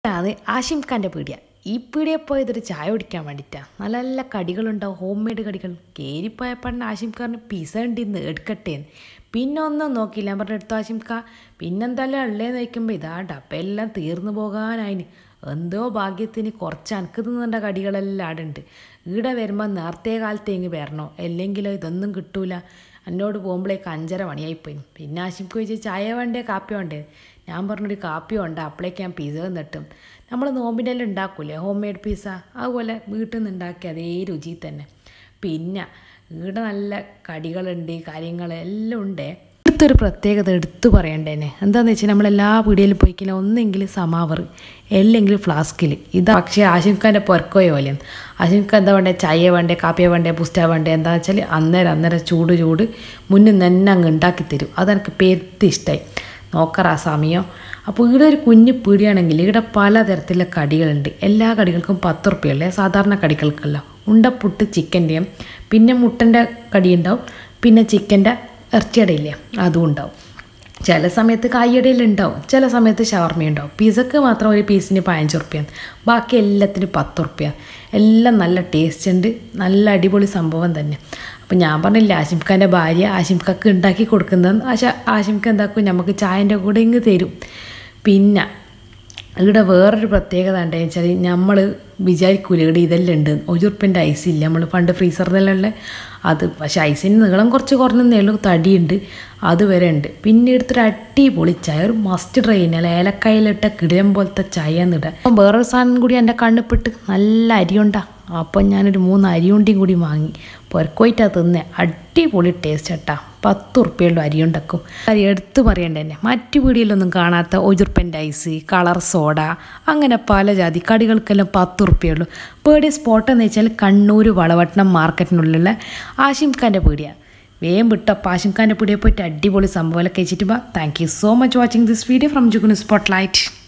അത് ആഷിം ഖാൻ്റെ പീടിയ ഈ പീടിയെ പോയതൊരു ചായ കുടിക്കാൻ വേണ്ടിയിട്ടാണ് നല്ല നല്ല കടികളുണ്ടാവും ഹോം മെയ്ഡ് കടികൾ കയറിപ്പോയപ്പോഴാണ് ആഷിം ഖാറിന് പിസ ഉണ്ടിന്ന് എടുക്കട്ടെ പിന്നെ ഒന്നും നോക്കിയില്ല ഞാൻ പറഞ്ഞു എടുത്തു ആഷിം ഖാ പിന്നെന്തായാലും ഉള്ളേന്ന് വയ്ക്കുമ്പോൾ ഇതാ ഡബ്ബെല്ലാം തീർന്നു പോകാനായിന് എന്തോ ഭാഗ്യത്തിന് കുറച്ച് അനക്ക് തിന്നേണ്ട കടികളെല്ലാം അവിടെ ഉണ്ട് ഇവിടെ വരുമ്പോൾ നേരത്തെ കാലത്തെ ഇങ്ങ് വരണോ അല്ലെങ്കിലോ ഇതൊന്നും കിട്ടൂല എന്നോട് പോകുമ്പോഴേക്ക് അഞ്ചര മണിയായിപ്പോയി പിന്നെ ആശിക്ക് ചോദിച്ചു ചായ വേണ്ടേ കാപ്പി വേണ്ടേ ഞാൻ പറഞ്ഞൊരു കാപ്പി ഉണ്ട് അപ്പോഴേക്ക് ഞാൻ പിസ്സ തന്നിട്ടും നമ്മൾ നോമ്പിൻ്റെ എല്ലാം ഉണ്ടാക്കൂലേ ഹോം മെയ്ഡ് പിസ്സ അതുപോലെ വീട്ടിൽ നിന്ന് ഉണ്ടാക്കിയ അതേ രുചി തന്നെ പിന്നെ ഇവിടെ നല്ല കടികളുണ്ട് കാര്യങ്ങൾ എല്ലാം ഉണ്ട് ഇവിടുത്തെ ഒരു പ്രത്യേകത എടുത്തു പറയണ്ടേനെ എന്താണെന്ന് വെച്ചാൽ നമ്മൾ എല്ലാ പീടിയയിലും പോയി കഴിഞ്ഞാൽ ഒന്നെങ്കിൽ സമാവർ അല്ലെങ്കിൽ ഫ്ലാസ്കിൽ ഇതാ പക്ഷേ ആശിംഖാൻ്റെ പൊരക്കോയോ പോലെ ആശിംഖ എന്താ വേണ്ടേ ചായ വേണ്ടേ കാപ്പിയ വേണ്ടേ പുസ്തക വേണ്ടേ എന്താ വെച്ചാൽ അന്നേരം അന്നേരം ചൂട് ചൂട് മുന്നിൽ തന്നെ അങ്ങ് ഉണ്ടാക്കി തരും അതെനിക്ക് പെരുത്തി ഇഷ്ടമായി നോക്കറ ആ സമയം അപ്പോൾ ഇവിടെ ഒരു കുഞ്ഞു പീടിയാണെങ്കിൽ ഇവിടെ പലതരത്തിലുള്ള കടികളുണ്ട് എല്ലാ കടികൾക്കും പത്ത് റുപ്യല്ലേ സാധാരണ കടികൾക്കല്ല ഉണ്ടപ്പുട്ട് ചിക്കൻ്റെയും പിന്നെ മുട്ടൻ്റെ കടി ഉണ്ടാവും പിന്നെ ചിക്കൻ്റെ ഇറച്ചിയുടെ ഇല്ലേ അതും ഉണ്ടാവും ചില സമയത്ത് കായ്യടയിൽ ഉണ്ടാവും ചില സമയത്ത് ഷവർമ ഉണ്ടാവും പിസക്ക് മാത്രം ഒരു പീസിന് പതിനഞ്ച് റുപ്യ ബാക്കി എല്ലാത്തിനും പത്ത് റുപ്യ എല്ലാം നല്ല ടേസ്റ്റ് ഉണ്ട് നല്ല അടിപൊളി സംഭവം തന്നെ അപ്പം ഞാൻ പറഞ്ഞില്ല ആശിംഖാൻ്റെ ഭാര്യ ആശിംഖക്ക് ഉണ്ടാക്കി കൊടുക്കുന്നത് ആശ ആശിംഖ എന്താക്കും നമുക്ക് ചായൻ്റെ കൂടെ ഇങ്ങ് തരും പിന്നെ ഇവിടെ വേറൊരു പ്രത്യേകത എന്താണെന്ന് വെച്ചാൽ നമ്മൾ വിചാരിക്കൂല ഇവിടെ ഇതെല്ലാം ഉണ്ട് ഒരു ഉറുപ്പിൻ്റെ ഐസ് ഇല്ല നമ്മൾ പണ്ട് ഫ്രീസറിലെല്ലാം ഉള്ള അത് പക്ഷേ ഐസിന് നീളം കുറച്ച് കുറഞ്ഞതേ ഉള്ളൂ തടിയുണ്ട് അത് വരെ ഉണ്ട് പിന്നെ എടുത്തൊരു അടിപൊളി ചായ ഒരു മസ്റ്റ് ട്രെയിൻ അല്ല ഏലക്കായിലിട്ട കിടിലം പോലത്തെ ചായ എന്നിടുക അപ്പം വേറൊരു സാധനം കൂടി എൻ്റെ കണ്ണിപ്പെട്ട് നല്ല അരിയുണ്ടാ അപ്പം ഞാനൊരു മൂന്ന് അരിയുണ്ടിയും കൂടി വാങ്ങി പൊരക്കോയിട്ടാ തിന്നെ അടിപൊളി ടേസ്റ്റ് കേട്ടാ പത്ത് ഉറുപ്പ്യുള്ള അരിയുണ്ടാക്കും അരി എടുത്ത് പറയണ്ട തന്നെ മറ്റു പീടിയിലൊന്നും കാണാത്ത ഒജുർപ്പൻ്റെ ഐസ് കളർ സോഡ അങ്ങനെ പല ജാതി കടികൾക്കെല്ലാം പത്ത് ഉറുപ്പ്യുള്ളൂ പേടിയ സ്പോട്ട് എന്ന് വെച്ചാൽ കണ്ണൂർ വളവട്ടണം മാർക്കറ്റിനുള്ളിലുള്ള ആഷിം ഖാൻ്റെ പീടിയാണ് വേഗം വിട്ടപ്പോൾ ആഷിം ഖാൻ്റെ പീടിയെ പോയിട്ട് അടിപൊളി സംഭവമൊക്കെ കഴിച്ചിട്ട് വാ thank you so much watching this video from Jugnu spot light